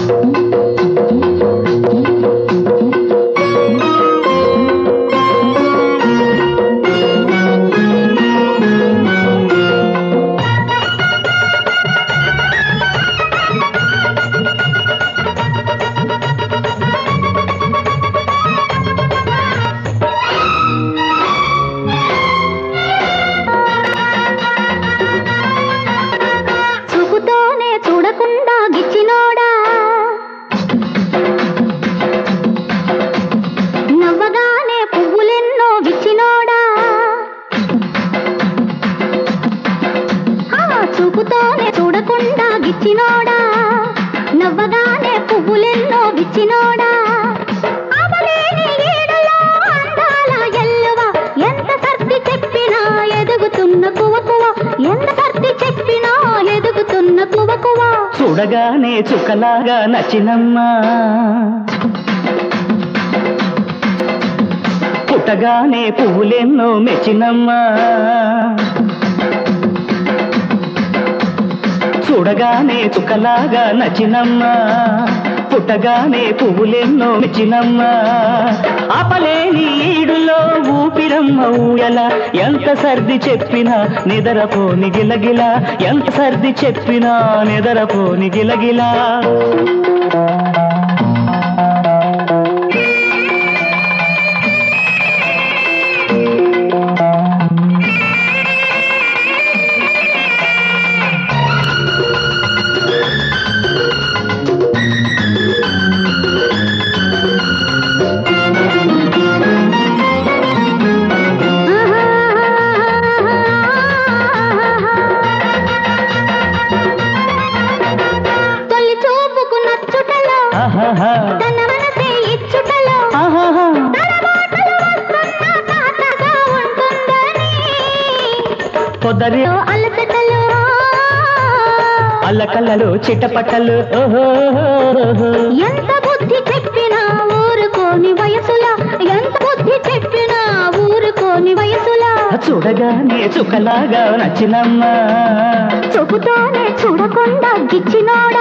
చూపుతోనే చూడకుండా గిచ్చినోడా నవ్వగానే పువ్వులెన్నో విచ్చినోడా ఆ, చూపుతోనే చూడకుండా గిచ్చినోడా నవ్వగానే పువ్వులెన్నో విచ్చినోడా అవలేని ఈడులో అందాల ఎల్లువ ఎంత సర్ది చెప్పినా ఎదుగుతున్న కువకువ ఎంత సర్ది చెప్పినా ఎదుగుతున్న కువకువ చూడగానే చుక్కలాగా నచ్చినమ్మా పుట్టగానే పువ్వులెన్నో మెచ్చినమ్మా చూడగానే చుక్కలాగా నచ్చినమ్మా పుట్టగానే పువ్వులెన్నో మెచ్చినమ్మా ఆపలేని ఈడులో ఊపిరమ్మ ఊయల ఎంత సర్ది చెప్పినా నిదరపోని గిలగిల ఎంత సర్ది చెప్పినా నిదరపోని గిలగిలా తొలి చూపుకు నచ్చుటలో ఆహాహా, తన మనసే ఇచ్చుటలో ఆహాహా. తలబాటలు వస్తున్న తాతగా ఉంటుందని పొదరి అలసటలో అల్లకల్లలు చిట్టపట్టలు ఓహో ఎంత బుద్ధి చెప్పినా ఊరుకోని వయసులా ఎంత బుద్ధి చెప్పినా ఊరుకోని వయసులా చూడగానే చుక్కలాగా నచ్చినమ్మా చూపుతోనే చూడకుండా గిచ్చినోడా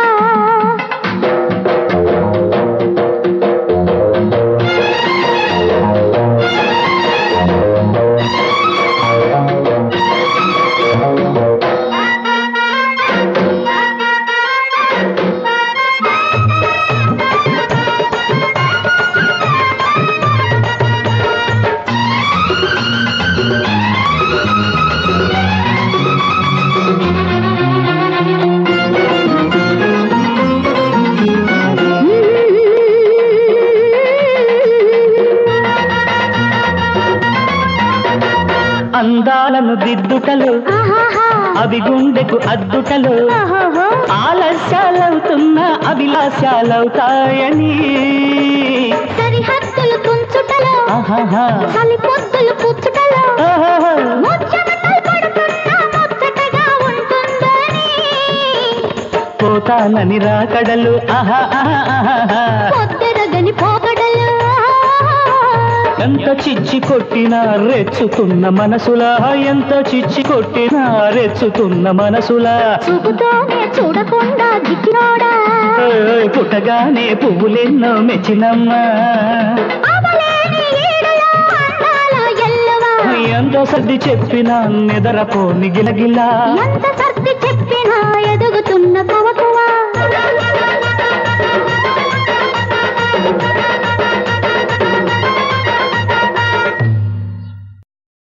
అందాలను దిద్దుటలు ఆహాహా. అవి గుండెకు అద్దుటలు ఆహాహా. ఆలస్యాలవుతున్న అభిలాషాలవుతాయని సరిహద్దులు తుంచుటలో ఆహాహా, చలి పొద్దులు పుచ్చుటలో ఆహాహా. ముచ్చమటలు పడుతున్నా ముచ్చటగా ఉంటుందని పోతానని రాకడలు ఆహా ఆహా, ఆహాహా. పొద్దెరగని పోకడలు ఎంత చిచ్చి కొట్టినా రెచ్చుతున్న మనసులా ఎంత చిచ్చి కొట్టినా రెచ్చుతున్న మనసులా చూపుతోనే చూడకుండా గిట్టినోడా ఓయ్, పుట్టగానే పువ్వులెన్నో మెచ్చినమ్మా అవలేని ఈడులో అందాల ఎల్లువా ఎంత సర్ది చెప్పినా నిదరపోని గిలగిలా ఎంత సర్ది చెప్పినా ఎదుగుతున్న కవకు